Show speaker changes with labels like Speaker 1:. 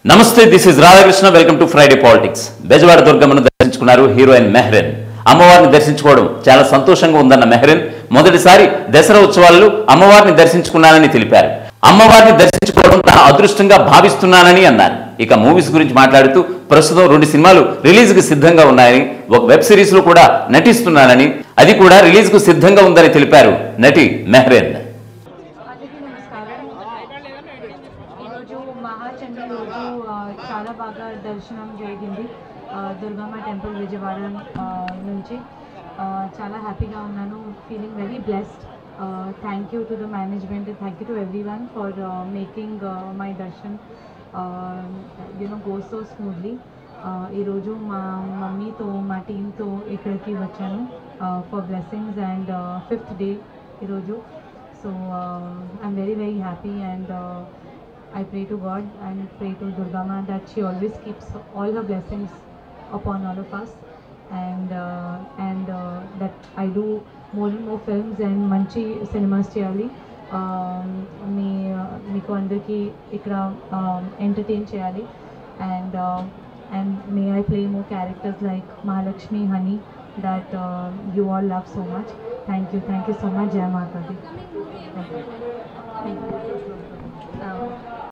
Speaker 1: నమస్తే this is Radhakrishna welcome to Friday politics Bezawada దుర్గమ్మను దర్శించుకున్నారు హీరోయిన్ మెహ్రెన్ అమ్మవారిని దర్శించుకోవడం చాలా సంతోషంగా ఉందన్న మెహ్రెన్ మొదటిసారి దసరా ఉత్సవాల్లో అమ్మవారిని దర్శించుకున్నానని తెలిపారు అమ్మవారిని దర్శించుకోవడం నా అదృష్టంగా భావిస్తున్నానని అన్నారు ఇక మూవీస్ గురించి మాట్లాడుతూ ప్రస్తుతం రెండు సినిమాలు రిలీజ్ కు సిద్ధంగా ఉన్నాయని ఒక వెబ్ సిరీస్ లో కూడా నటిస్తున్నానని అది కూడా రిలీజ్ కు సిద్ధంగా ఉందని తెలిపారు నటి మెహ్రెన్
Speaker 2: అందరికీ నమస్కారం ఈరోజు మహాచండీ రోజు ఆ, చాలా బాగా దర్శనం జరిగింది ఆ, దుర్గమ్మ టెంపుల్ విజయవాడ ఆ, నుంచి ఆ, చాలా హ్యాపీగా ఉన్నాను feeling very blessed thank you to the management thank you to everyone for making my darshan you know go so smoothly ఈరోజు మా మమ్మీతో మా టీంతో ఇక్కడికి వచ్చాను for blessings and fifth day ఈరోజు So uh, I'm very very happy and uh, I pray to God and pray to Durgama that she always keeps all her blessings upon all of us and uh, and uh, that I do more and more films and మంచి cinemas చేయాలి Um, మీ మీకు అందరికీ ఇక్కడ entertain చేయాలి and and may I play more characters like Mahalakshmi Honey that uh, you all love so much. Thank you, thank you so much, Jai Mata Di. Thank you. Thank you. Um,